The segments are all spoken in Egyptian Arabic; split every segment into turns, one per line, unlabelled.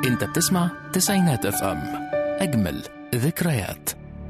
انت بتسمع تسعينات اف ام اجمل ذكريات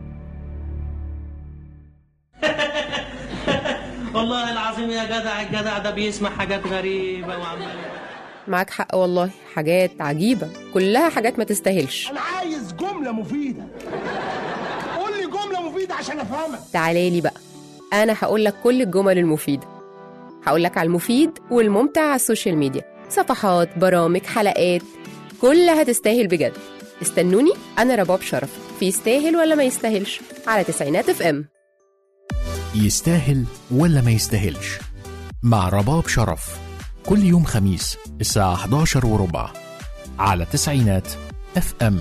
والله العظيم يا جدع الجدع ده بيسمع حاجات غريبة وعمال
معاك حق والله حاجات عجيبة كلها حاجات ما تستاهلش
انا عايز جمله مفيده قول لي جمله مفيده عشان افهمك
تعالى لي بقى أنا هقول لك كل الجمل المفيدة هقول لك على المفيد والممتع على السوشيال ميديا صفحات برامج حلقات كلها تستاهل بجد استنوني أنا رباب شرف في يستاهل ولا ما يستاهلش على تسعينات اف ام
يستاهل ولا ما يستاهلش مع رباب شرف كل يوم خميس الساعة 11 وربع على تسعينات اف ام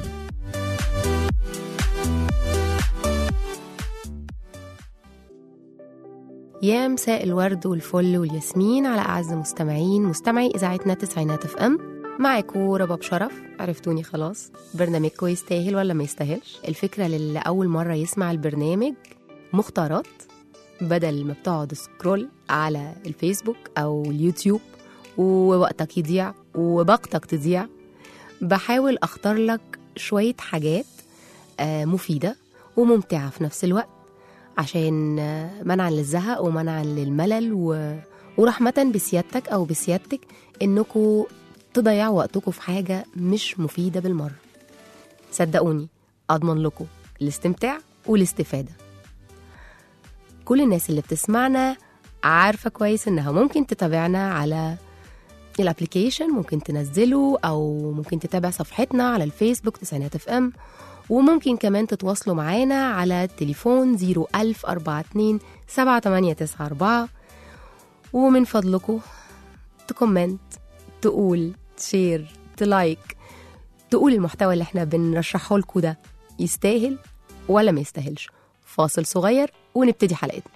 يا مساء الورد والفل والياسمين على أعز مستمعين مستمعي إذاعتنا تسعينات اف ام معاكوا رباب شرف عرفتوني خلاص برنامجكم يستاهل ولا ما يستاهلش الفكرة للي أول مرة يسمع البرنامج مختارات بدل ما بتقعد سكرول على الفيسبوك أو اليوتيوب ووقتك يضيع وباقتك تضيع بحاول أختار لك شوية حاجات آه، مفيدة وممتعة في نفس الوقت عشان آه، منعا للزهق ومنعا للملل و... ورحمة بسيادتك أو بسيادتك إنكوا تضيعوا وقتكم في حاجة مش مفيدة بالمرة صدقوني أضمن لكم الاستمتاع والاستفادة كل الناس اللي بتسمعنا عارفة كويس إنها ممكن تتابعنا على الابليكيشن ممكن تنزله أو ممكن تتابع صفحتنا على الفيسبوك تسعينات اف ام وممكن كمان تتواصلوا معانا على التليفون 01042 7894 ومن فضلكم تكومنت تقول تشير تلايك تقول المحتوى اللي احنا بنرشحه لكم ده يستاهل ولا ما يستاهلش فاصل صغير ونبتدي حلقتنا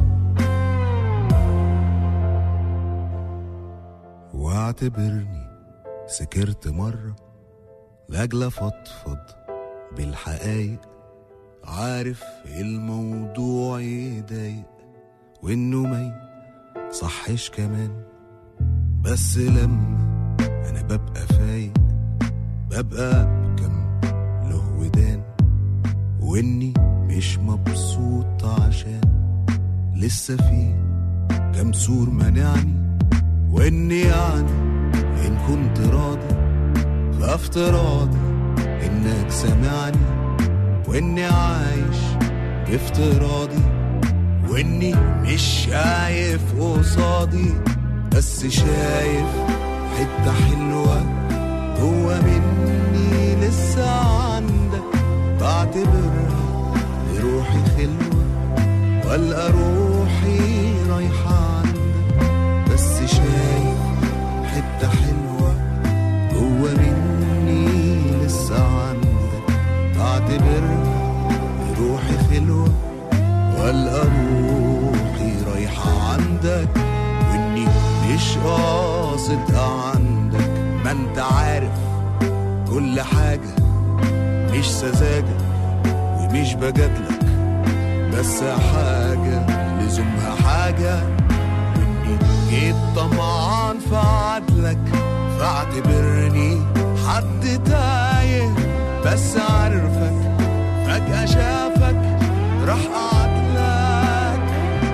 واعتبرني سكرت مرة لأجل أفضفض بالحقايق عارف الموضوع يضايق وإنه ما صحش كمان بس لما أنا ببقى فايق ببقى بكم له ودان وإني مش مبسوط عشان لسه في كم سور منعني واني يعني ان كنت راضي فافتراضي انك سامعني واني عايش بافتراضي واني مش شايف قصادي بس شايف حتة حلوة جوا مني لسه عندك بعتبرها لروحي خلوة والقى روحي رايحة عندك بس شايف حتة حلوة جوا مني لسه عندك بعتبرها روحي خلوة والقى روحي رايحة عندك واني مش قاصد عندك ما انت عارف كل حاجة مش سذاجة ومش بجادلك بس حاجة لزومها حاجة واني جيت طمعان في عدلك فاعتبرني حد تايه بس عارفك فجأة شافك راح أعدلك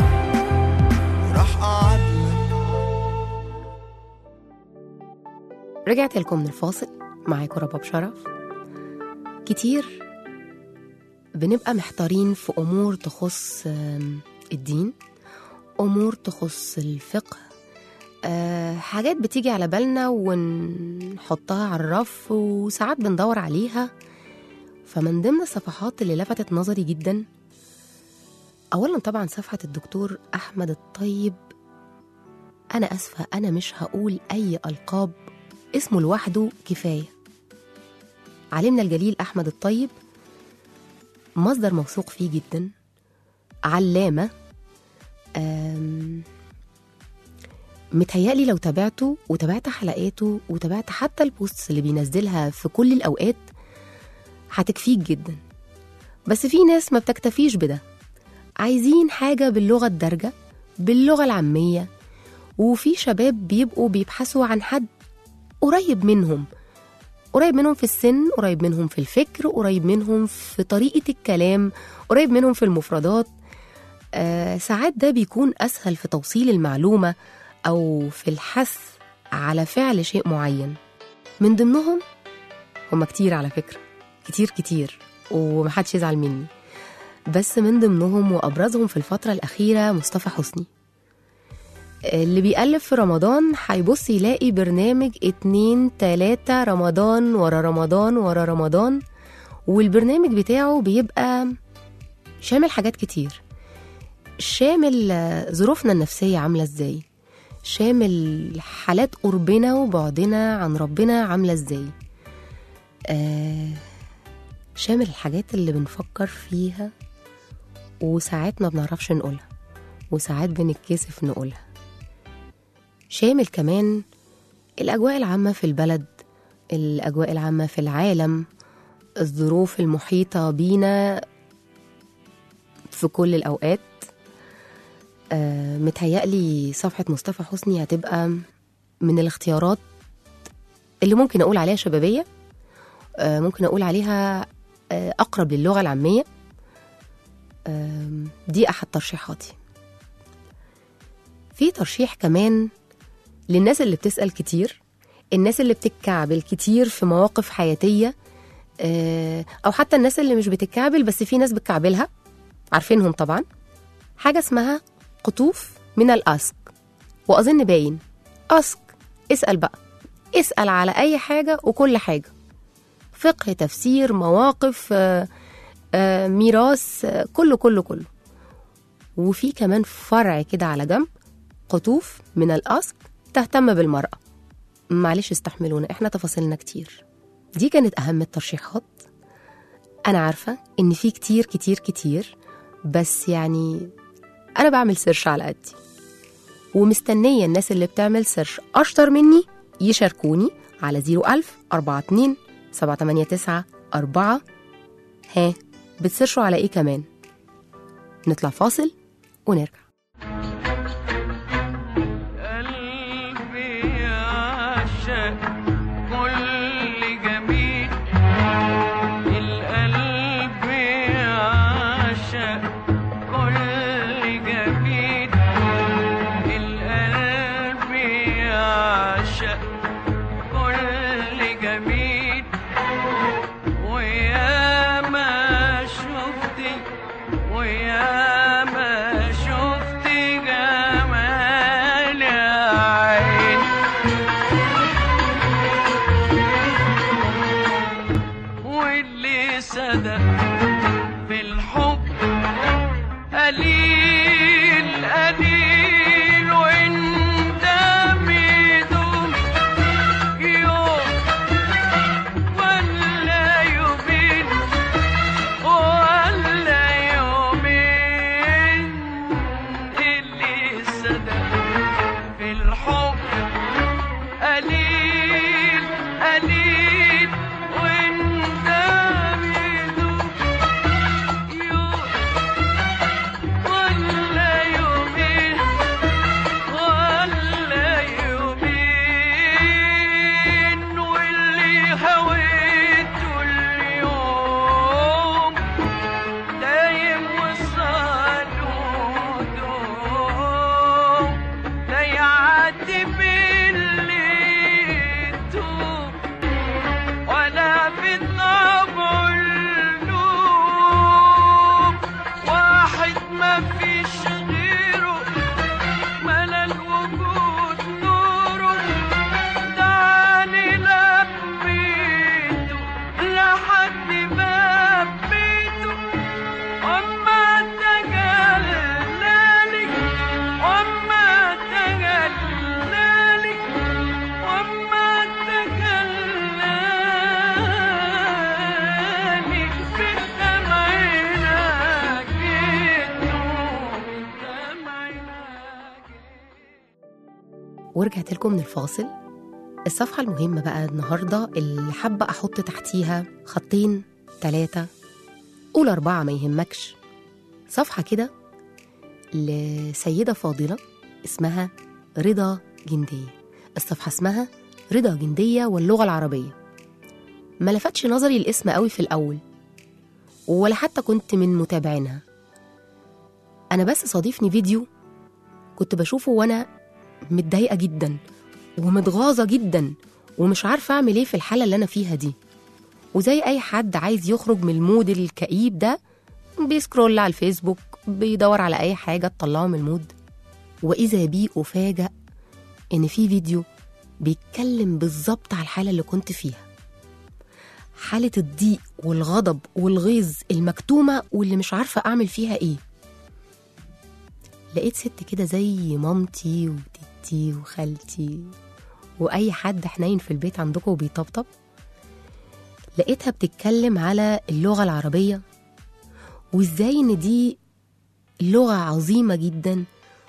راح أعدلك
رجعت لكم من الفاصل معاكم رباب شرف كتير بنبقى محتارين في أمور تخص آم، الدين أمور تخص الفقه آه، حاجات بتيجي على بالنا ونحطها على الرف وساعات بندور عليها فمن ضمن الصفحات اللي لفتت نظري جدا أولا طبعا صفحة الدكتور أحمد الطيب أنا أسفة أنا مش هقول أي ألقاب اسمه لوحده كفاية علمنا الجليل أحمد الطيب مصدر موثوق فيه جدا علامة آم، متهيألي لو تابعته وتابعت حلقاته وتابعت حتى البوستس اللي بينزلها في كل الأوقات هتكفيك جدا بس في ناس ما بتكتفيش بده عايزين حاجة باللغة الدارجة باللغة العامية وفي شباب بيبقوا بيبحثوا عن حد قريب منهم قريب منهم في السن قريب منهم في الفكر قريب منهم في طريقة الكلام قريب منهم في المفردات آه ساعات ده بيكون أسهل في توصيل المعلومة أو في الحث على فعل شيء معين من ضمنهم هم كتير على فكرة كتير كتير ومحدش يزعل مني بس من ضمنهم وأبرزهم في الفترة الأخيرة مصطفى حسني اللي بيألف في رمضان هيبص يلاقي برنامج اتنين تلاتة رمضان ورا رمضان ورا رمضان والبرنامج بتاعه بيبقى شامل حاجات كتير شامل آه، ظروفنا النفسية عاملة ازاي شامل حالات قربنا وبعدنا عن ربنا عاملة ازاي آه شامل الحاجات اللي بنفكر فيها وساعات ما بنعرفش نقولها وساعات بنتكسف نقولها شامل كمان الأجواء العامة في البلد الأجواء العامة في العالم الظروف المحيطة بينا في كل الأوقات آه متهيألي صفحة مصطفى حسني هتبقى من الاختيارات اللي ممكن أقول عليها شبابية آه ممكن أقول عليها آه أقرب للغة العامية آم، دي أحد ترشيحاتي في ترشيح كمان للناس اللي بتسأل كتير الناس اللي بتتكعبل كتير في مواقف حياتية آه، أو حتى الناس اللي مش بتتكعبل بس في ناس بتكعبلها عارفينهم طبعا حاجة اسمها قطوف من الأسك وأظن باين أسك اسأل بقى اسأل على أي حاجة وكل حاجة فقه تفسير مواقف آه، آه، ميراث آه، كله كله كله وفي كمان فرع كده على جنب قطوف من الأسك تهتم بالمرأة معلش استحملونا احنا تفاصيلنا كتير دي كانت أهم الترشيحات أنا عارفة إن في كتير كتير كتير بس يعني أنا بعمل سيرش على قدي ومستنية الناس اللي بتعمل سيرش أشطر مني يشاركوني على 01000 42 789 4 ها بتسيرشوا على إيه كمان نطلع فاصل ونرجع
قلبي يعشق كل جميل القلب يعشق كل جميل القلب يعشق كل جميل ويا ما شفتي ويا ما شفتي جمال عين واللي صدق في الحب قليل قليل وانت ميدوم يوم ولا يومين ولا يومين اللي صدق في الحب قليل قليل وانت بيدوب يوم ولا يومين ولا يومين واللي هويته اليوم دايم وصاله دوم لا يعدي باللي يتوب ولا في الطبع اللوم واحد ما فيش غيره ملا الوجود نوره دعاني لبيته لحد ما بيته وما تجلالي وما تجلالي وما تجلالي بالدمع ناجيته بالدمع ناجيته
ورجعت لكم من الفاصل الصفحة المهمة بقى النهاردة اللي حابة أحط تحتيها خطين تلاتة قول أربعة ما يهمكش صفحة كده لسيدة فاضلة اسمها رضا جندية الصفحة اسمها رضا جندية واللغة العربية ما لفتش نظري الاسم قوي في الأول ولا حتى كنت من متابعينها أنا بس صادفني فيديو كنت بشوفه وأنا متضايقة جدا ومتغاظة جدا ومش عارفة أعمل إيه في الحالة اللي أنا فيها دي وزي أي حد عايز يخرج من المود الكئيب ده بيسكرول على الفيسبوك بيدور على أي حاجة تطلعه من المود وإذا بي أفاجأ إن في فيديو بيتكلم بالظبط على الحالة اللي كنت فيها حالة الضيق والغضب والغيظ المكتومة واللي مش عارفة أعمل فيها إيه لقيت ست كده زي مامتي وتيتي وخالتي وأي حد حنين في البيت عندكم وبيطبطب لقيتها بتتكلم على اللغة العربية وإزاي إن دي لغة عظيمة جدا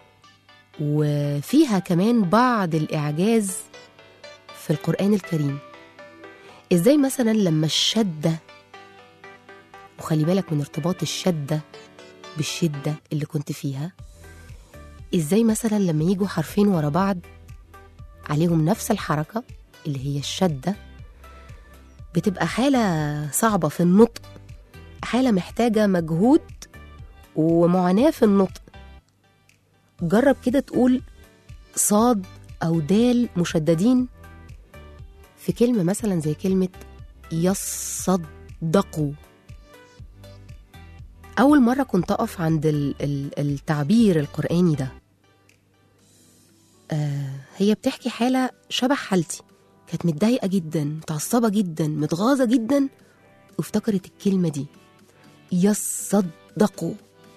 وفيها كمان بعض الإعجاز في القرآن الكريم إزاي مثلا لما الشدة وخلي بالك من ارتباط الشدة بالشدة اللي كنت فيها إزاي مثلا لما يجوا حرفين ورا بعض عليهم نفس الحركة اللي هي الشدة بتبقى حالة صعبة في النطق حالة محتاجة مجهود ومعاناة في النطق جرب كده تقول صاد أو دال مشددين في كلمة مثلا زي كلمة يصدقوا أول مرة كنت أقف عند ال- ال- التعبير القرآني ده آه هي بتحكي حالة شبه حالتي كانت متضايقة جدا متعصبة جدا متغاظة جدا وافتكرت الكلمة دي يصدقوا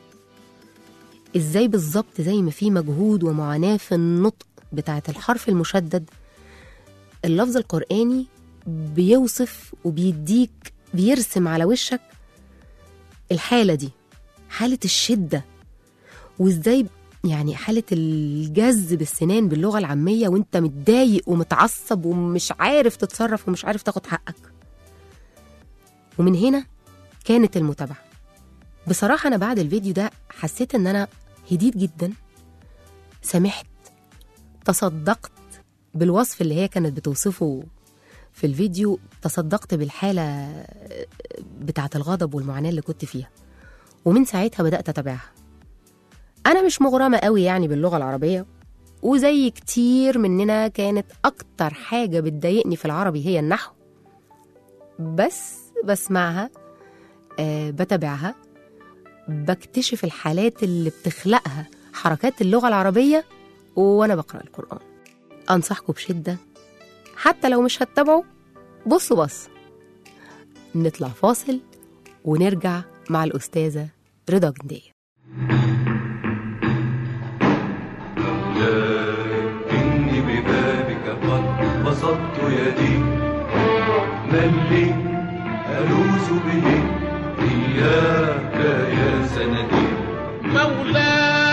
ازاي بالظبط زي ما في مجهود ومعاناة في النطق بتاعة الحرف المشدد اللفظ القرآني بيوصف وبيديك بيرسم على وشك الحالة دي حالة الشدة وازاي يعني حالة الجز بالسنان باللغة العامية وانت متضايق ومتعصب ومش عارف تتصرف ومش عارف تاخد حقك ومن هنا كانت المتابعة بصراحة أنا بعد الفيديو ده حسيت إن أنا هديت جدا سمحت تصدقت بالوصف اللي هي كانت بتوصفه في الفيديو تصدقت بالحالة بتاعة الغضب والمعاناة اللي كنت فيها ومن ساعتها بدأت أتابعها أنا مش مغرمة قوي يعني باللغة العربية وزي كتير مننا كانت أكتر حاجة بتضايقني في العربي هي النحو بس بسمعها آه بتابعها بكتشف الحالات اللي بتخلقها حركات اللغة العربية وأنا بقرأ القرآن أنصحكم بشدة حتى لو مش هتتابعوا بصوا بص نطلع فاصل ونرجع مع الأستاذة رضا جندية
إني ببابك قد بسطت يدي من لي ألوذ به إياك يا سندي
مولاي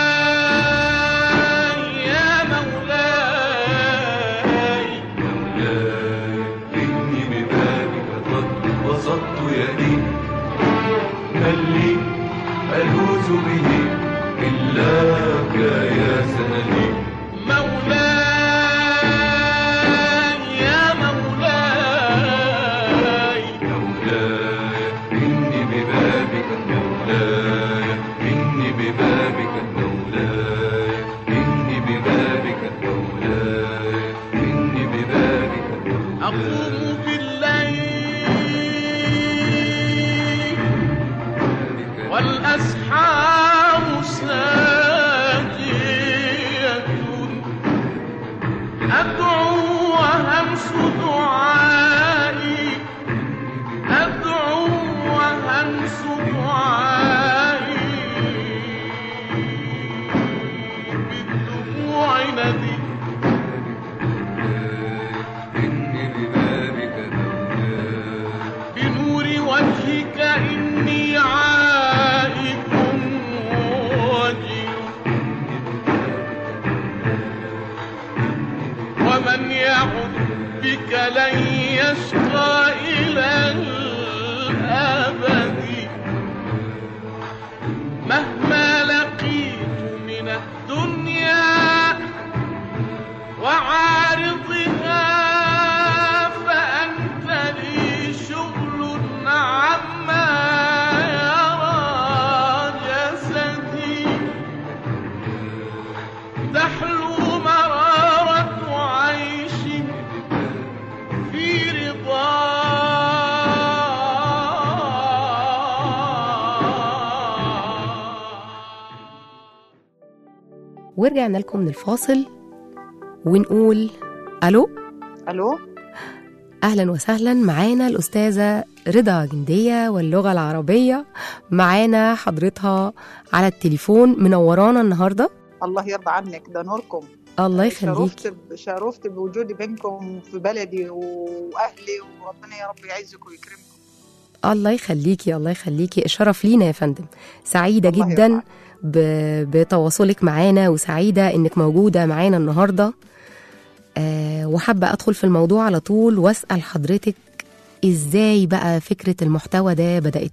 يا مولاي
مولاي إني ببابك قد بسطت يدي من لي ألوذ به إلاك يا سندي
مولاي يا مولاي
مولاي إني ببابك مولاي إني ببابك مولاي إني ببابك مولاي إني ببابك مولاي
أقوم بالليل والأسحار ساجية أدعو وهمس دعائي أدعو وهمس دعائي بالدموع ندي
إني ببابك مولاي
بنور وجهك إني عائد وجل ومن يعد بك لن يشقى إلى الأبد مهما لقيت من الدنيا وعارضها فأنت لي شكر
ورجعنا لكم من الفاصل ونقول الو
الو
اهلا وسهلا معانا الاستاذه رضا جنديه واللغه العربيه معانا حضرتها على التليفون منورانا النهارده
الله يرضى عنك ده نوركم
الله يخليك
شرفت ب- شرفت بوجودي بينكم في بلدي واهلي وربنا يا رب يعزك ويكرمكم
الله يخليكي الله يخليكي الشرف لينا يا فندم سعيدة
الله
جدا
يرضى
ب... بتواصلك معانا وسعيدة انك موجودة معانا النهاردة آه وحابة ادخل في الموضوع على طول واسأل حضرتك ازاي بقى فكرة المحتوى ده بدأت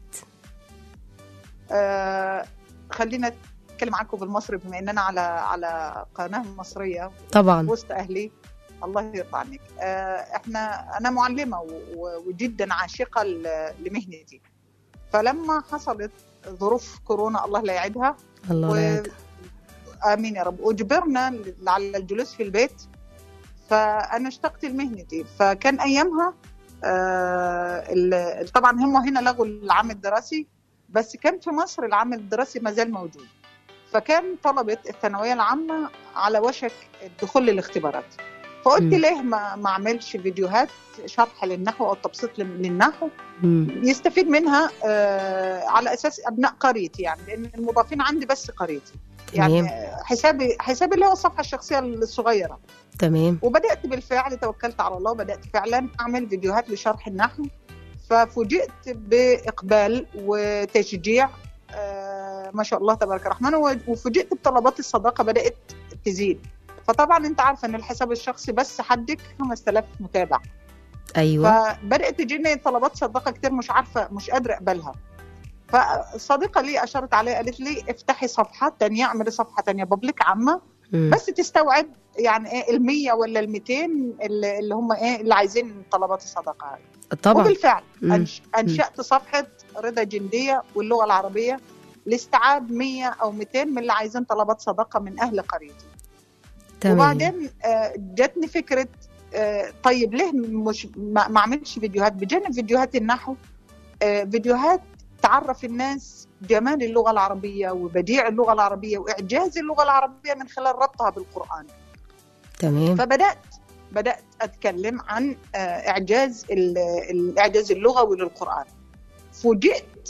آه خلينا اتكلم معاكم بالمصري بما اننا على على قناه مصريه
طبعا
وسط اهلي الله يرضى عنك آه احنا انا معلمه و- و- وجدا عاشقه ل- لمهنتي فلما حصلت ظروف كورونا الله لا يعيدها
الله
و...
لا يعيدها.
امين يا رب اجبرنا ل- على الجلوس في البيت فانا اشتقت لمهنتي فكان ايامها آه ال- طبعا هم هنا لغوا العام الدراسي بس كان في مصر العام الدراسي ما زال موجود فكان طلبه الثانويه العامه على وشك الدخول للاختبارات فقلت
مم.
ليه ما ما اعملش فيديوهات شرح للنحو او تبسيط لل- للنحو
مم.
يستفيد منها آه على اساس ابناء قريتي يعني لان المضافين عندي بس قريتي يعني
تمام
حسابي حسابي اللي هو الصفحه الشخصيه الصغيره
تمام
وبدات بالفعل توكلت على الله وبدات فعلا اعمل فيديوهات لشرح النحو ففوجئت باقبال وتشجيع آه ما شاء الله تبارك الرحمن وفوجئت بطلبات الصداقه بدات تزيد فطبعا انت عارفه ان الحساب الشخصي بس حدك 5000 متابع
ايوه
فبدات تجيني طلبات صداقه كتير مش عارفه مش قادره اقبلها فصديقه لي اشارت علي قالت لي افتحي صفحه تانية اعملي صفحه تانية بابليك عامه
مم.
بس تستوعب يعني ايه ال 100 ولا ال 200 اللي اللي هم ايه اللي عايزين طلبات الصداقه هاي
طبعا
وبالفعل
مم.
أنش... انشات صفحه رضا جنديه واللغه العربيه لاستيعاب 100 او 200 من اللي عايزين طلبات صداقه من اهل قريتي
تمام
وبعدين آه، جاتني فكره آه، طيب ليه مش ما ما اعملش فيديوهات بجانب فيديوهات النحو آه، فيديوهات تعرف الناس جمال اللغه العربيه وبديع اللغه العربيه واعجاز اللغه العربيه من خلال ربطها بالقران
تمام
فبدات بدات اتكلم عن آه، اعجاز ال- الاعجاز اللغوي للقران فوجئت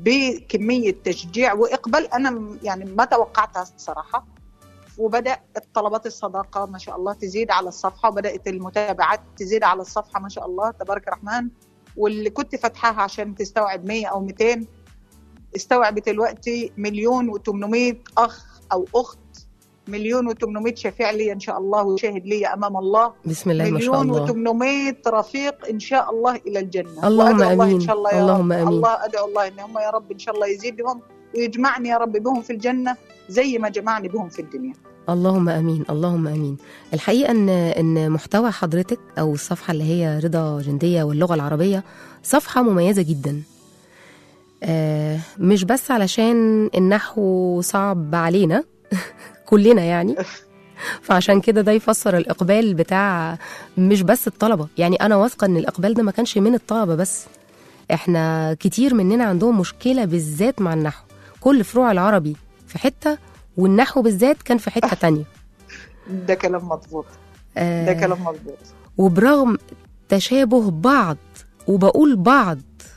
بكميه تشجيع واقبال انا م- يعني ما توقعتها الصراحه وبدا طلبات الصداقه ما شاء الله تزيد على الصفحه وبدات المتابعات تزيد على الصفحه ما شاء الله تبارك الرحمن واللي كنت فاتحاها عشان تستوعب 100 او 200 استوعبت دلوقتي مليون و800 اخ او اخت مليون و800 شفيع لي ان شاء الله وشاهد لي امام الله
بسم الله ما شاء
مليون
الله
و800 رفيق ان شاء الله الى الجنه
اللهم
وأدعو الله
آمين.
ان شاء الله يا
اللهم
رب
آمين.
الله ادعو الله ان هم يا رب ان شاء الله يزيدهم ويجمعني يا رب بهم في الجنه زي ما جمعني بهم في الدنيا
اللهم امين اللهم امين الحقيقه ان ان محتوى حضرتك او الصفحه اللي هي رضا جنديه واللغه العربيه صفحه مميزه جدا آه مش بس علشان النحو صعب علينا كلنا يعني فعشان كده ده يفسر الاقبال بتاع مش بس الطلبه يعني انا واثقه ان الاقبال ده ما كانش من الطلبه بس احنا كتير مننا عندهم مشكله بالذات مع النحو كل فروع العربي في حته والنحو بالذات كان في حته تانية
ده كلام مضبوط
آه
ده كلام مضبوط
وبرغم تشابه بعض وبقول بعض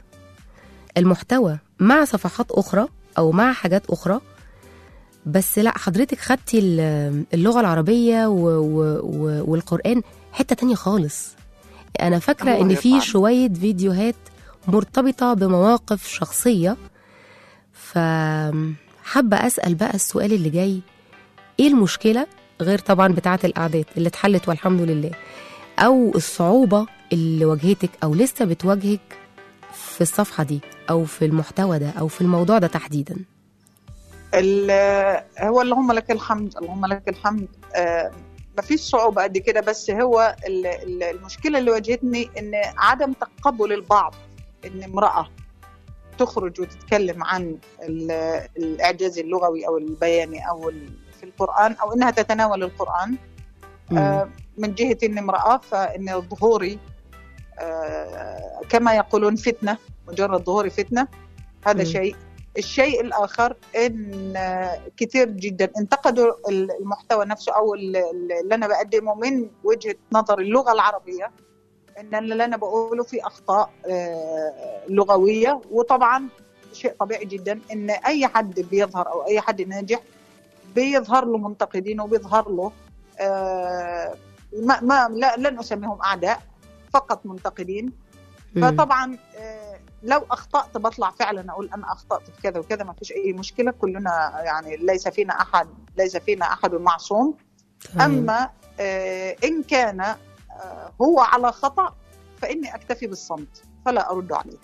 المحتوى مع صفحات أخرى أو مع حاجات أخرى بس لا حضرتك خدتي ال- اللغة العربية و و و والقرآن حتة تانية خالص أنا فاكرة
الله
إن في
يرضى
شوية فيديوهات مرتبطة بمواقف شخصية فحابة أسأل بقى السؤال اللي جاي إيه المشكلة غير طبعا بتاعة الأعداد اللي اتحلت والحمد لله أو الصعوبة اللي واجهتك أو لسه بتواجهك في الصفحة دي أو في المحتوى ده أو في الموضوع ده تحديدا
ال- هو اللهم لك الحمد اللهم لك الحمد آه ما فيش صعوبة قد كده بس هو ال- ال- المشكلة اللي واجهتني إن عدم تقبل البعض إن امرأة تخرج وتتكلم عن ال- الإعجاز اللغوي أو البياني أو ال- في القرآن أو إنها تتناول القرآن
مم.
آه، من جهة إني امرأة فإن ظهوري آه، كما يقولون فتنة مجرد ظهوري فتنة هذا
مم.
شيء الشيء الآخر إن آه، كثير جدا انتقدوا المحتوى نفسه أو ال- ال- اللي أنا بقدمه من وجهة نظر اللغة العربية إن اللي أنا بقوله في أخطاء آه، لغوية وطبعا شيء طبيعي جدا إن أي حد بيظهر أو أي حد ناجح بيظهر له منتقدين وبيظهر له آه، ما, ما لا لن أسميهم أعداء فقط منتقدين
مم.
فطبعا آه، لو اخطات بطلع فعلا اقول انا اخطات في كذا وكذا ما فيش اي مشكله كلنا يعني ليس فينا احد ليس فينا احد معصوم
تمام.
اما آه، ان كان آه، هو على خطا فاني اكتفي بالصمت فلا ارد عليه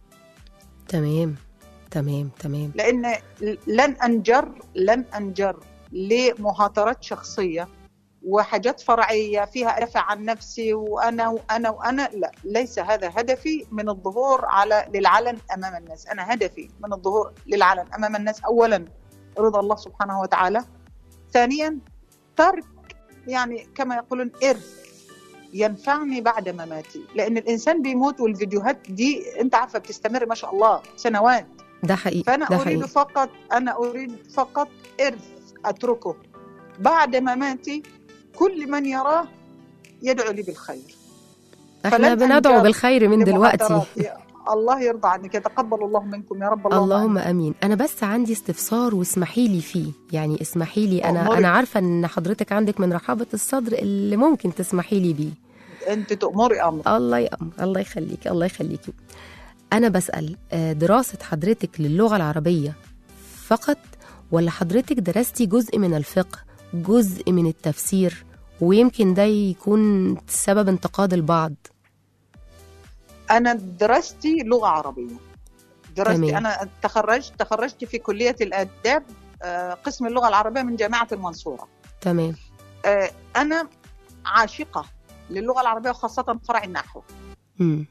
تمام تمام تمام
لان لن انجر لن انجر لمهاترات شخصيه وحاجات فرعيه فيها ادافع عن نفسي وانا وانا وانا لا ليس هذا هدفي من الظهور على للعلن امام الناس انا هدفي من الظهور للعلن امام الناس اولا رضا الله سبحانه وتعالى ثانيا ترك يعني كما يقولون ارث ينفعني بعد مماتي لان الانسان بيموت والفيديوهات دي انت عارفه بتستمر ما شاء الله سنوات
ده حقيقي
فانا
ده
اريد
حقيقي
فقط انا اريد فقط ارث اتركه بعد مماتي كل من يراه يدعو لي بالخير
احنا
فلن
بندعو
أنجر
بالخير من دلوقتي
لمهاتراتي. الله يرضى عنك يتقبل الله منكم يا رب اللهم,
اللهم
آمين.
امين انا بس عندي استفسار واسمحي لي فيه يعني اسمحي لي انا
أمري.
انا عارفه ان حضرتك عندك من رحابه الصدر اللي ممكن تسمحي لي بيه
انت تؤمري امر
الله يأمر الله يخليكي الله يخليكي أنا بسأل آه، دراسة حضرتك للغة العربية فقط ولا حضرتك درستي جزء من الفقه جزء من التفسير ويمكن ده يكون سبب انتقاد البعض
انا دراستي لغه عربيه دراستي
تمام.
انا تخرجت تخرجت في كليه الاداب آه، قسم اللغه العربيه من جامعه المنصوره
تمام
آه، انا عاشقه للغه العربيه وخاصه فرع النحو
مم.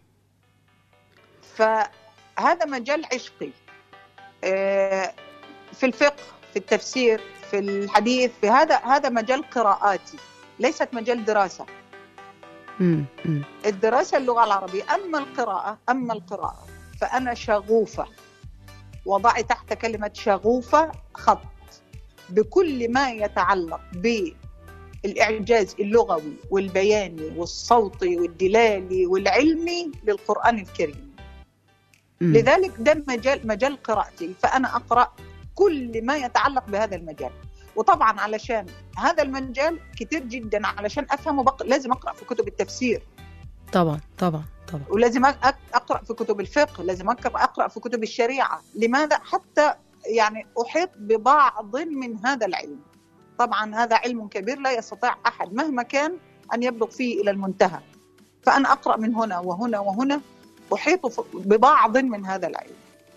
فهذا مجال عشقي آه، في الفقه في التفسير في الحديث في هذا هذا مجال قراءاتي ليست مجال دراسه
مم. مم.
الدراسه اللغه العربيه اما القراءه اما القراءه فانا شغوفه وضعي تحت كلمه شغوفه خط بكل ما يتعلق بالاعجاز اللغوي والبياني والصوتي والدلالي والعلمي للقران الكريم
مم.
لذلك ده مجال مجال قراءتي فانا اقرا كل ما يتعلق بهذا المجال وطبعا علشان هذا المجال كتير جدا علشان افهمه بق... لازم اقرا في كتب التفسير
طبعا طبعا طبعا
ولازم أك- اقرا في كتب الفقه لازم اقرا اقرا في كتب الشريعه لماذا حتى يعني احيط ببعض من هذا العلم طبعا هذا علم كبير لا يستطيع احد مهما كان ان يبلغ فيه الى المنتهى فانا اقرا من هنا وهنا وهنا احيط ف- ببعض من هذا العلم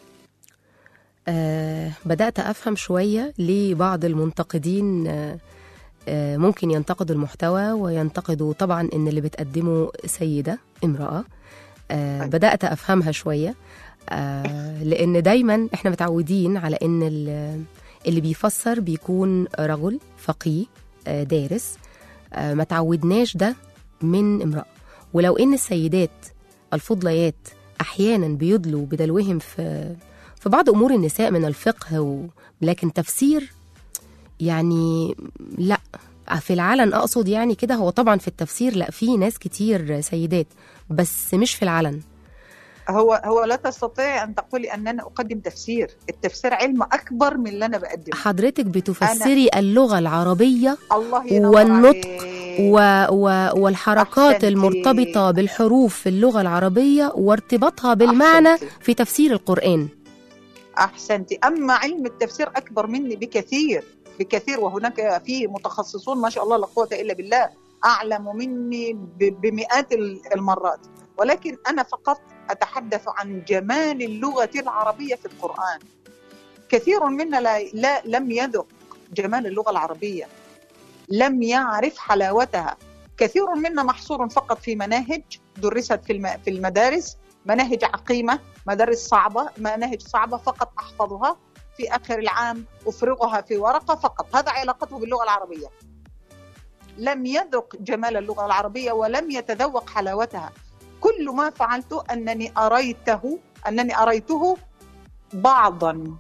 آه بدأت أفهم شوية ليه بعض المنتقدين آه آه ممكن ينتقدوا المحتوى وينتقدوا طبعا إن اللي بتقدمه سيدة امرأة آه
أيوة.
بدأت أفهمها شوية آه لأن دايما إحنا متعودين على إن ال- اللي بيفسر بيكون رجل فقيه آه دارس آه ما تعودناش ده من امرأة ولو إن السيدات الفضليات أحيانا بيدلوا بدلوهم في في بعض امور النساء من الفقه و... لكن تفسير يعني لا في العلن اقصد يعني كده هو طبعا في التفسير لا في ناس كتير سيدات بس مش في العلن
هو هو لا تستطيع ان تقولي ان انا اقدم تفسير التفسير علم اكبر من اللي انا بقدمه
حضرتك بتفسري اللغه العربيه
الله ينور
والنطق
عليك.
و... و... والحركات
أحسنتي.
المرتبطه بالحروف في اللغه العربيه وارتباطها بالمعنى
أحسنتي.
في تفسير القران
احسنتي اما علم التفسير اكبر مني بكثير بكثير وهناك فيه متخصصون ما شاء الله لا قوه الا بالله اعلم مني ب- بمئات ال- المرات ولكن انا فقط اتحدث عن جمال اللغه العربيه في القران كثير منا لا, لا لم يذق جمال اللغه العربيه لم يعرف حلاوتها كثير منا محصور فقط في مناهج درست في الم- في المدارس مناهج عقيمه مدارس صعبه مناهج صعبه فقط احفظها في اخر العام افرغها في ورقه فقط هذا علاقته باللغه العربيه لم يذق جمال اللغه العربيه ولم يتذوق حلاوتها كل ما فعلته انني اريته انني اريته بعضا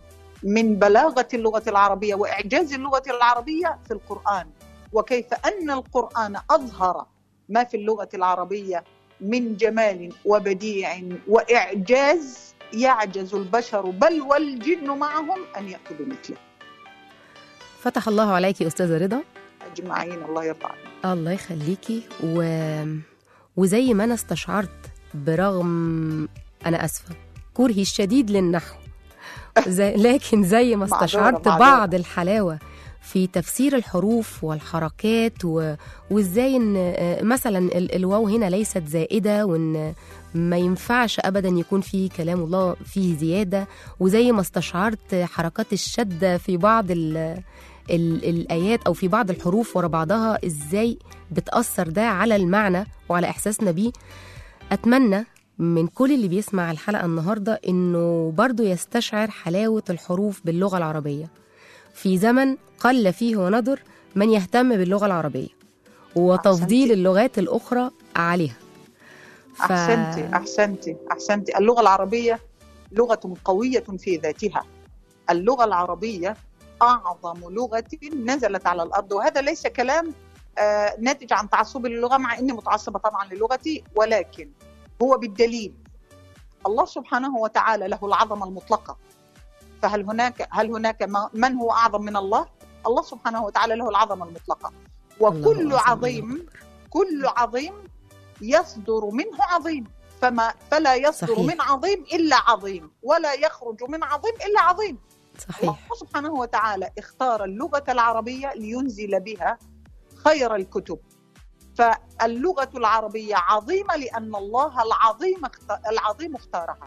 من بلاغة اللغة العربية وإعجاز اللغة العربية في القرآن وكيف أن القرآن أظهر ما في اللغة العربية من جمال وبديع وإعجاز يعجز البشر بل والجن معهم أن يأتوا بمثله
فتح الله عليكي أستاذة رضا
أجمعين الله يرضى عنك
الله يخليكي و... وزي ما أنا استشعرت برغم أنا أسفة كرهي الشديد للنحو زي... لكن زي ما
معذورة،
استشعرت
معذورة.
بعض الحلاوة في تفسير الحروف والحركات و... وازاي ان آه، مثلا ال- الواو هنا ليست زائده وان ما ينفعش ابدا يكون في كلام الله فيه زياده وزي ما استشعرت حركات الشده في بعض ال... ال... الايات او في بعض الحروف ورا بعضها ازاي بتاثر ده على المعنى وعلى احساسنا بيه اتمنى من كل اللي بيسمع الحلقه النهارده انه برضو يستشعر حلاوه الحروف باللغه العربيه في زمن قل فيه وندر من يهتم باللغه العربيه وتفضيل
أحسنتي.
اللغات الاخرى عليها ف-
أحسنتي أحسنتي أحسنتي اللغة العربية لغة قوية في ذاتها اللغة العربية أعظم لغة نزلت على الأرض وهذا ليس كلام آه، ناتج عن تعصبي للغة مع أني متعصبة طبعا للغتي ولكن هو بالدليل الله سبحانه وتعالى له العظمة المطلقة فهل هناك هل هناك ما- من هو أعظم من الله؟ الله سبحانه وتعالى له العظمة المطلقة
الله
وكل
أعظم
عظيم
الله
كل عظيم يصدر منه عظيم فما فلا يصدر
صحيح.
من عظيم الا عظيم ولا يخرج من عظيم الا عظيم
صحيح
الله سبحانه وتعالى اختار اللغه العربيه لينزل بها خير الكتب فاللغه العربيه عظيمه لان الله العظيم اخت- العظيم اختارها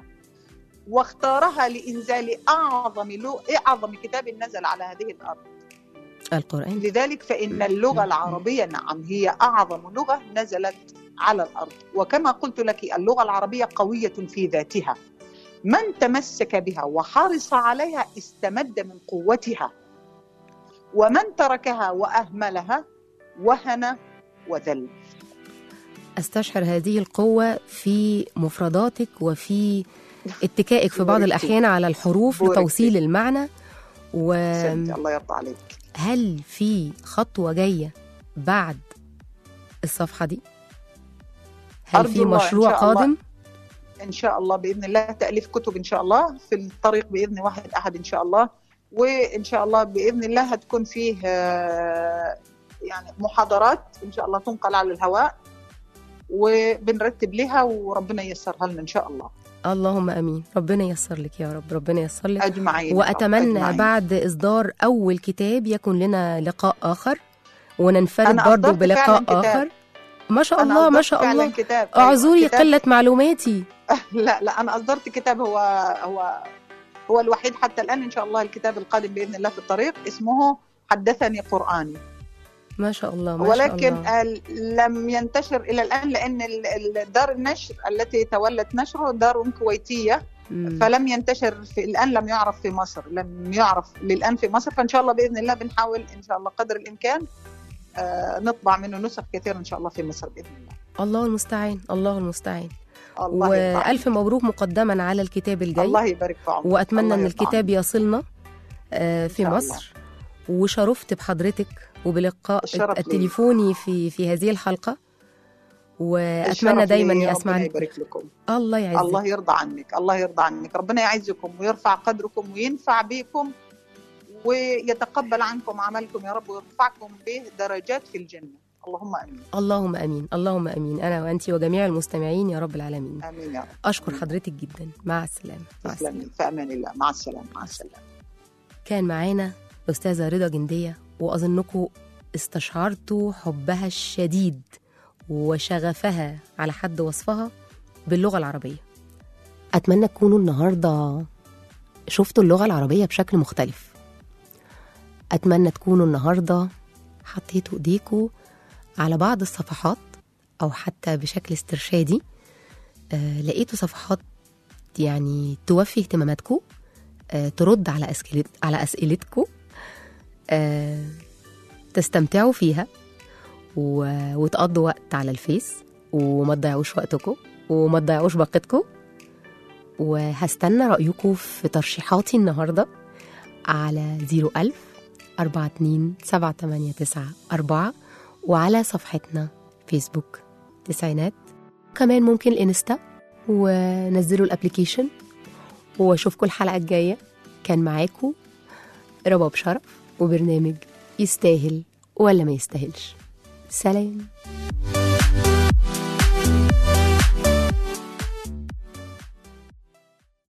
واختارها لانزال اعظم لو- اعظم كتاب نزل على هذه الارض
القران
لذلك فإن اللغة العربية نعم هي أعظم لغة نزلت على الأرض وكما قلت لك اللغة العربية قوية في ذاتها من تمسك بها وحرص عليها استمد من قوتها ومن تركها وأهملها وهن وذل
استشعر هذه القوه في مفرداتك وفي اتكائك في بعض
بوركتي.
الاحيان على الحروف
بوركتي.
لتوصيل المعنى
أحسنتي،
وهل
الله يرضى عليك
في خطوه جايه بعد الصفحه دي هل
أرجو
في
الله إن
مشروع
شاء الله.
قادم
إن شاء الله بإذن الله تأليف كتب إن شاء الله في الطريق بإذن واحد أحد إن شاء الله وإن شاء الله بإذن الله هتكون فيه آه، يعني محاضرات إن شاء الله تنقل على الهواء وبنرتب لها وربنا ييسرها لنا إن شاء الله
اللهم امين ربنا ييسر لك يا رب ربنا ييسر لك
أجمعين يا رب،
واتمنى
أجمعين.
بعد اصدار اول كتاب يكون لنا لقاء اخر وننفرد
أنا
برضو
أصدرت
بلقاء
فعلاً كتاب.
اخر ما شاء
أنا
الله ما
أصدرت
شاء
فعلاً
الله
كتاب أيوة،
اعذري
كتاب-
قله معلوماتي
لا لا أنا أصدرت كتاب هو هو هو الوحيد حتى الآن إن شاء الله الكتاب القادم بإذن الله في الطريق اسمه حدثني قرآني
ما شاء الله ما شاء
ولكن
الله
آه، لم ينتشر الى الان لان ال- ال- دار النشر التي تولت نشره دار كويتيه
مم.
فلم ينتشر في الان لم يعرف في مصر لم يعرف للان في مصر فان شاء الله باذن الله بنحاول ان شاء الله قدر الامكان آه، نطبع منه نسخ كثيره ان شاء الله في مصر باذن الله
الله المستعان الله المستعان
الله يرضى
والف مبروك مقدما على الكتاب
عنك.
الجاي
الله يبارك في عمرك
واتمنى
الله
ان
يرضى
الكتاب
عنك.
يصلنا آه، في
شاء
مصر وشرفت بحضرتك وبلقاء
الشرف لي.
التليفوني في في هذه الحلقه واتمنى
الشرف
دايما
لي،
اني اسمع
ربنا
لك.
يبارك لكم
الله يعزك
الله يرضى عنك الله يرضى عنك ربنا يعزكم ويرفع قدركم وينفع بكم ويتقبل عنكم عملكم يا رب ويرفعكم به درجات في الجنة اللهم امين
اللهم امين اللهم امين انا وانت وجميع المستمعين يا رب العالمين
امين يا رب
اشكر حضرتك جدا مع السلامه مع السلامه
تسلمي في امان الله مع السلامه مع السلامه
كان معانا أستاذة رضا جندية وأظنكم استشعرتوا حبها الشديد وشغفها على حد وصفها باللغة العربية أتمنى تكونوا النهاردة شفتوا اللغة العربية بشكل مختلف أتمنى تكونوا النهاردة حطيتوا إيديكوا على بعض الصفحات أو حتى بشكل استرشادي آه لقيتوا صفحات يعني توفي اهتماماتكم آه، ترد على أسئلة على أسئلتكم آه، تستمتعوا فيها و... وتقضوا وقت على الفيس وما تضيعوش وقتكم وما تضيعوش باقتكم وهستنى رأيكم في ترشيحاتي النهاردة على 01000 42 789 وعلى صفحتنا فيسبوك تسعينات كمان ممكن الانستا ونزلوا الابليكيشن واشوفكم الحلقه الجايه كان معاكم رباب شرف وبرنامج يستاهل ولا ما يستاهلش سلام